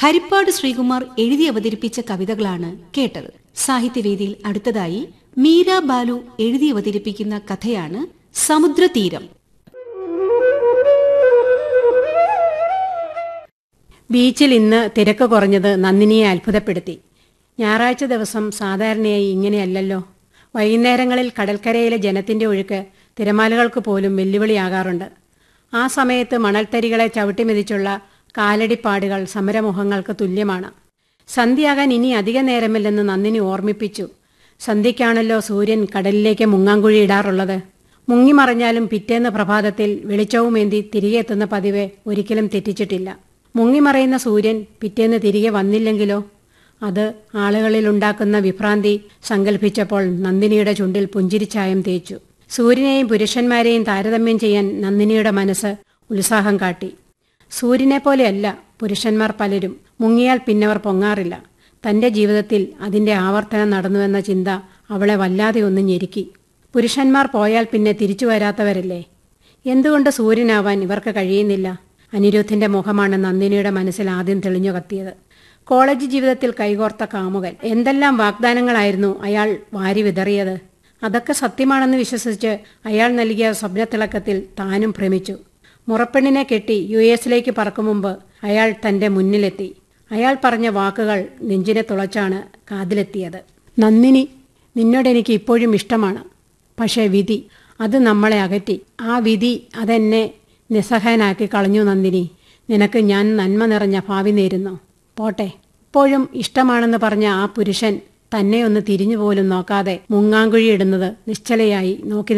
ഹരിപ്പാട് ശ്രീകുമാർ എഴുതി അവതരിപ്പിച്ച കവിതകളാണ് കേട്ടത് സാഹിത്യവേദിയിൽ അടുത്തതായി മീര ബാലു എഴുതി അവതരിപ്പിക്കുന്ന കഥയാണ് സമുദ്രതീരം ബീച്ചിൽ ഇന്ന് തിരക്ക് കുറഞ്ഞത് നന്ദിനിയെ അത്ഭുതപ്പെടുത്തി ഞായറാഴ്ച ദിവസം സാധാരണയായി ഇങ്ങനെയല്ലല്ലോ വൈകുന്നേരങ്ങളിൽ കടൽക്കരയിലെ ജനത്തിന്റെ ഒഴുക്ക് തിരമാലകൾക്ക് പോലും വെല്ലുവിളിയാകാറുണ്ട് ആ സമയത്ത് മണൽത്തരികളെ ചവിട്ടിമെതിച്ചുള്ള കാലടിപ്പാടുകൾ സമരമുഖങ്ങൾക്ക് തുല്യമാണ് സന്ധ്യയാകാൻ ഇനി അധിക നേരമില്ലെന്ന് നന്ദിനി ഓർമ്മിപ്പിച്ചു സന്ധ്യയ്ക്കാണല്ലോ സൂര്യൻ കടലിലേക്ക് മുങ്ങാങ്കുഴി ഇടാറുള്ളത് മുങ്ങിമറഞ്ഞാലും പിറ്റേന്ന് പ്രഭാതത്തിൽ വെളിച്ചവുമേന്തി തിരികെ എത്തുന്ന പതിവ് ഒരിക്കലും തെറ്റിച്ചിട്ടില്ല മുങ്ങിമറയുന്ന സൂര്യൻ പിറ്റേന്ന് തിരികെ വന്നില്ലെങ്കിലോ അത് ആളുകളിൽ ഉണ്ടാക്കുന്ന വിഭ്രാന്തി സങ്കല്പിച്ചപ്പോൾ നന്ദിനിയുടെ ചുണ്ടിൽ പുഞ്ചിരിച്ചായം തേച്ചു സൂര്യനെയും പുരുഷന്മാരെയും താരതമ്യം ചെയ്യാൻ നന്ദിനിയുടെ മനസ്സ് ഉത്സാഹം കാട്ടി സൂര്യനെ പോലെയല്ല പുരുഷന്മാർ പലരും മുങ്ങിയാൽ പിന്നവർ പൊങ്ങാറില്ല തന്റെ ജീവിതത്തിൽ അതിന്റെ ആവർത്തനം നടന്നുവെന്ന ചിന്ത അവളെ വല്ലാതെ ഒന്ന് ഞെരുക്കി പുരുഷന്മാർ പോയാൽ പിന്നെ തിരിച്ചു വരാത്തവരല്ലേ എന്തുകൊണ്ട് സൂര്യനാവാൻ ഇവർക്ക് കഴിയുന്നില്ല അനിരുദ്ധിന്റെ മുഖമാണ് നന്ദിനിയുടെ മനസ്സിൽ ആദ്യം തെളിഞ്ഞു കത്തിയത് കോളേജ് ജീവിതത്തിൽ കൈകോർത്ത കാമുകൻ എന്തെല്ലാം വാഗ്ദാനങ്ങളായിരുന്നു അയാൾ വാരി വിതറിയത് അതൊക്കെ സത്യമാണെന്ന് വിശ്വസിച്ച് അയാൾ നൽകിയ സ്വപ്നത്തിളക്കത്തിൽ താനും ഭ്രമിച്ചു മുറപ്പെണ്ണിനെ കെട്ടി യു എസിലേക്ക് പറക്കും മുമ്പ് അയാൾ തന്റെ മുന്നിലെത്തി അയാൾ പറഞ്ഞ വാക്കുകൾ നെഞ്ചിനെ തുളച്ചാണ് കാതിലെത്തിയത് നന്ദിനി നിന്നോടെനിക്ക് ഇപ്പോഴും ഇഷ്ടമാണ് പക്ഷേ വിധി അത് നമ്മളെ അകറ്റി ആ വിധി അതെന്നെ നിസ്സഹായനാക്കി കളഞ്ഞു നന്ദിനി നിനക്ക് ഞാൻ നന്മ നിറഞ്ഞ ഭാവി നേരുന്നു പോട്ടെ ഇപ്പോഴും ഇഷ്ടമാണെന്ന് പറഞ്ഞ ആ പുരുഷൻ തന്നെ ഒന്ന് തിരിഞ്ഞുപോലും നോക്കാതെ മുങ്ങാങ്കുഴി ഇടുന്നത് നിശ്ചലയായി നോക്കി